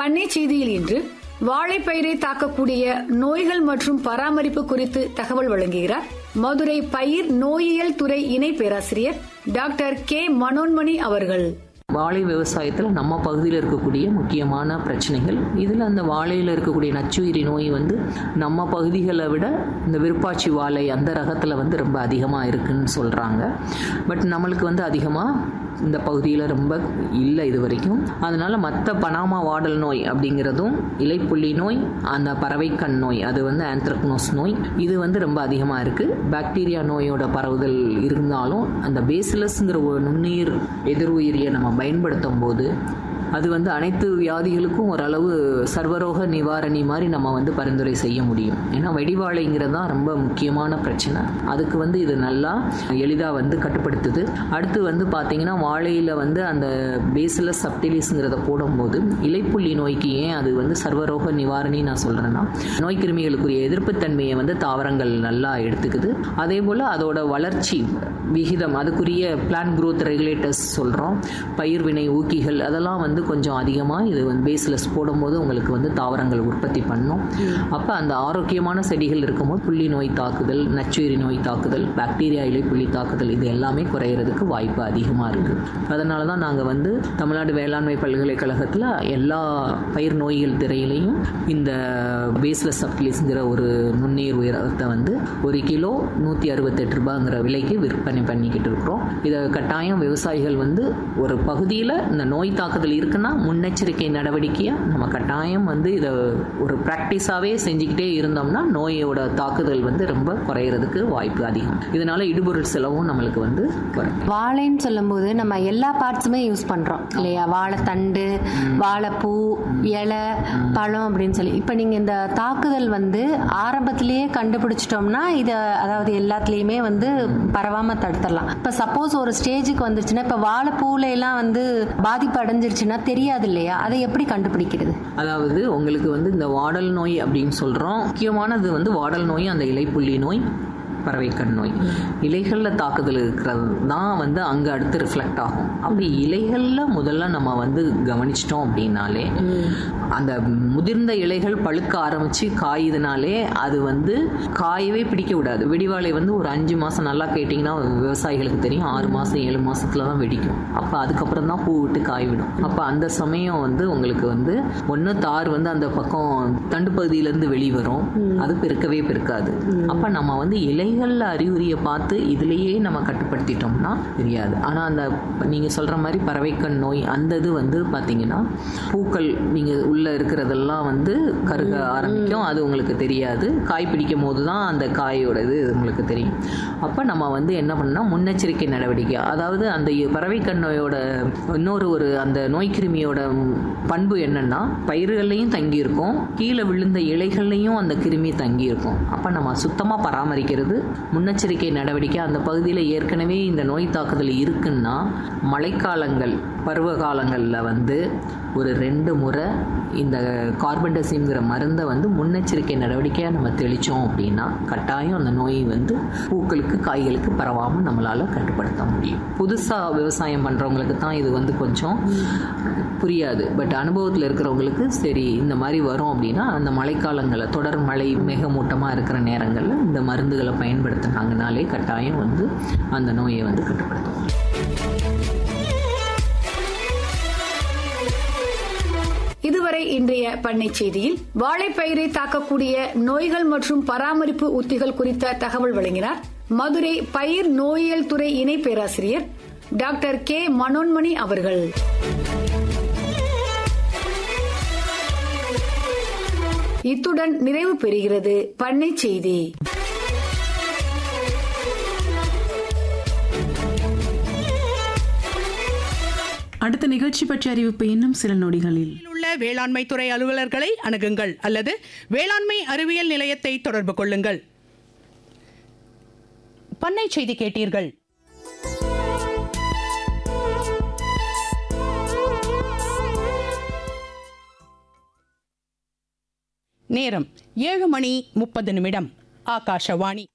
பண்ணை செய்தியில் இன்று வாழைப்பயிரை தாக்கக்கூடிய நோய்கள் மற்றும் பராமரிப்பு குறித்து தகவல் வழங்குகிறார் மதுரை பயிர் நோயியல் துறை இணை பேராசிரியர் டாக்டர் கே மனோன்மணி அவர்கள் வாழை விவசாயத்தில் நம்ம பகுதியில் இருக்கக்கூடிய முக்கியமான பிரச்சனைகள் இதில் அந்த வாழையில் இருக்கக்கூடிய நச்சுயிரி நோய் வந்து நம்ம பகுதிகளை விட இந்த விருப்பாச்சி வாழை அந்த ரகத்தில் வந்து ரொம்ப அதிகமாக இருக்குன்னு சொல்கிறாங்க பட் நம்மளுக்கு வந்து அதிகமாக இந்த பகுதியில் ரொம்ப இல்லை இது வரைக்கும் அதனால் மற்ற பனாமா வாடல் நோய் அப்படிங்கிறதும் இலைப்புள்ளி நோய் அந்த பறவைக்கண் நோய் அது வந்து ஆந்த்ரக்னோஸ் நோய் இது வந்து ரொம்ப அதிகமாக இருக்குது பாக்டீரியா நோயோட பரவுதல் இருந்தாலும் அந்த பேசிலஸ்ங்கிற ஒரு நுண்ணுயிர் எதிர்உயிரியை நம்ம பயன்படுத்தும் போது அது வந்து அனைத்து வியாதிகளுக்கும் ஓரளவு சர்வரோக நிவாரணி மாதிரி நம்ம வந்து பரிந்துரை செய்ய முடியும் ஏன்னா வெடிவாழைங்கிறது தான் ரொம்ப முக்கியமான பிரச்சனை அதுக்கு வந்து இது நல்லா எளிதாக வந்து கட்டுப்படுத்துது அடுத்து வந்து பார்த்தீங்கன்னா வாழையில் வந்து அந்த பேசிலஸ் சப்டிலிஸ்ங்கிறத போடும்போது இலைப்புள்ளி நோய்க்கு ஏன் அது வந்து சர்வரோக நிவாரணி நான் சொல்கிறேன்னா நோய் கிருமிகளுக்குரிய எதிர்ப்புத்தன்மையை வந்து தாவரங்கள் நல்லா எடுத்துக்குது அதே போல் அதோட வளர்ச்சி விகிதம் அதுக்குரிய பிளான் குரோத் ரெகுலேட்டர்ஸ் சொல்கிறோம் பயிர் வினை ஊக்கிகள் அதெல்லாம் வந்து கொஞ்சம் அதிகமாக இது வந்து பேஸ்லெஸ் போடும்போது உங்களுக்கு வந்து தாவரங்கள் உற்பத்தி பண்ணும் அப்போ அந்த ஆரோக்கியமான செடிகள் இருக்கும்போது புள்ளி நோய் தாக்குதல் நச்சுயிரி நோய் தாக்குதல் பாக்டீரியா இலை புள்ளி தாக்குதல் இது எல்லாமே குறையிறதுக்கு வாய்ப்பு அதிகமாக இருக்குது அதனால தான் நாங்கள் வந்து தமிழ்நாடு வேளாண்மை பல்கலைக்கழகத்தில் எல்லா பயிர் நோய்கள் திரையிலையும் இந்த பேஸ்லெஸ் சப்டிலிஸ்ங்கிற ஒரு நுண்ணீர் உயரத்தை வந்து ஒரு கிலோ நூற்றி அறுபத்தெட்டு ரூபாங்கிற விலைக்கு விற்பனை பண்ணிக்கிட்டு இருக்கிறோம் இதை கட்டாயம் விவசாயிகள் வந்து ஒரு பகுதியில் இந்த நோய் தாக்குதல் இருக்குன்னா முன்னெச்சரிக்கை நடவடிக்கையாக நம்ம கட்டாயம் வந்து இதை ஒரு ப்ராக்டிஸாகவே செஞ்சுக்கிட்டே இருந்தோம்னா நோயோட தாக்குதல் வந்து ரொம்ப குறையிறதுக்கு வாய்ப்பு அதிகம் இதனால இடுபொருள் செலவும் நம்மளுக்கு வந்து குறையும் வாழைன்னு சொல்லும்போது நம்ம எல்லா பார்ட்ஸுமே யூஸ் பண்றோம் இல்லையா வாழைத்தண்டு வாழைப்பூ இலை பழம் அப்படின்னு சொல்லி இப்போ நீங்க இந்த தாக்குதல் வந்து ஆரம்பத்திலேயே கண்டுபிடிச்சிட்டோம்னா இதை அதாவது எல்லாத்துலேயுமே வந்து பரவாம தடுத்துடலாம் இப்போ சப்போஸ் ஒரு ஸ்டேஜுக்கு வந்துருச்சுன்னா இப்போ வாழைப்பூல எல்லாம் வந்து பாதிப்பு அடைஞ்சிருச்சுன்னா தெரியாது இல்லையா அதை எப்படி கண்டுபிடிக்கிறது அதாவது உங்களுக்கு வந்து இந்த வாடல் நோய் அப்படின்னு சொல்கிறோம் முக்கியமானது வந்து வாடல் நோய் அந்த இலைப்புள்ளி நோய் பறவைக்கண் நோய் இலைகளில் தாக்குதல் இருக்கிறது தான் வந்து அங்கே அடுத்து ரிஃப்ளெக்ட் ஆகும் அப்படி இலைகளில் முதல்ல நம்ம வந்து கவனிச்சிட்டோம் அப்படின்னாலே அந்த முதிர்ந்த இலைகள் பழுக்க ஆரம்பித்து காயுதுனாலே அது வந்து காயவே பிடிக்க விடாது வெடிவாளை வந்து ஒரு அஞ்சு மாதம் நல்லா கேட்டிங்கன்னா விவசாயிகளுக்கு தெரியும் ஆறு மாதம் ஏழு மாதத்துல தான் வெடிக்கும் அப்போ அதுக்கப்புறம் தான் பூ விட்டு காய் விடும் அப்போ அந்த சமயம் வந்து உங்களுக்கு வந்து ஒன்று தார் வந்து அந்த பக்கம் தண்டு பகுதியிலேருந்து வெளிவரும் அது பெருக்கவே பெருக்காது அப்போ நம்ம வந்து இலைகளில் அறிகுறியை பார்த்து இதுலேயே நம்ம கட்டுப்படுத்திட்டோம்னா தெரியாது ஆனால் அந்த நீங்கள் சொல்கிற மாதிரி பறவைக்கண் நோய் அந்த இது வந்து பார்த்தீங்கன்னா பூக்கள் நீங்கள் உள்ளே இருக்கிறதெல்லாம் வந்து கருக ஆரம்பிக்கும் அது உங்களுக்கு தெரியாது காய் பிடிக்கும் போது தான் அந்த காயோட இது உங்களுக்கு தெரியும் அப்போ நம்ம வந்து என்ன பண்ணால் முன்னெச்சரிக்கை நடவடிக்கை அதாவது அந்த பறவைக்கண் நோயோட இன்னொரு ஒரு அந்த நோய் கிருமியோட பண்பு என்னன்னா பயிர்கள்லையும் தங்கியிருக்கும் கீழே விழுந்த இலைகள்லையும் அந்த கிருமி தங்கியிருக்கும் அப்போ நம்ம சுத்தமாக பராமரிக்கிறது முன்னெச்சரிக்கை நடவடிக்கை அந்த பகுதியில் ஏற்கனவே இந்த நோய் தாக்குதல் இருக்குன்னா மழைக்காலங்கள் பருவ காலங்களில் வந்து ஒரு ரெண்டு முறை இந்த கார்பன்டசிம்ங்கிற மருந்தை வந்து முன்னெச்சரிக்கை நடவடிக்கையாக நம்ம தெளித்தோம் அப்படின்னா கட்டாயம் அந்த நோய் வந்து பூக்களுக்கு காய்களுக்கு பரவாமல் நம்மளால் கட்டுப்படுத்த முடியும் புதுசாக விவசாயம் பண்ணுறவங்களுக்கு தான் இது வந்து கொஞ்சம் புரியாது பட் அனுபவத்தில் இருக்கிறவங்களுக்கு சரி இந்த மாதிரி வரும் அப்படின்னா அந்த மழைக்காலங்களில் தொடர் மழை மேகமூட்டமாக இருக்கிற நேரங்களில் இந்த மருந்துகளை பயன்படுத்தினாங்கனாலே கட்டாயம் வந்து அந்த நோயை வந்து கட்டுப்படுத்தும் இதுவரை இன்றைய பண்ணை செய்தியில் வாழைப்பயிரை தாக்கக்கூடிய நோய்கள் மற்றும் பராமரிப்பு உத்திகள் குறித்த தகவல் வழங்கினார் மதுரை பயிர் நோயியல் துறை இணை பேராசிரியர் டாக்டர் கே மனோன்மணி அவர்கள் இத்துடன் நிறைவு பெறுகிறது பண்ணை செய்தி அடுத்த நிகழ்ச்சி பற்றிய அறிவிப்பு இன்னும் சில நொடிகளில் உள்ள வேளாண்மை துறை அலுவலர்களை அணுகுங்கள் அல்லது வேளாண்மை அறிவியல் நிலையத்தை தொடர்பு கொள்ளுங்கள் பண்ணை செய்தி கேட்டீர்கள் நேரம் ஏழு மணி முப்பது நிமிடம் ஆகாஷவாணி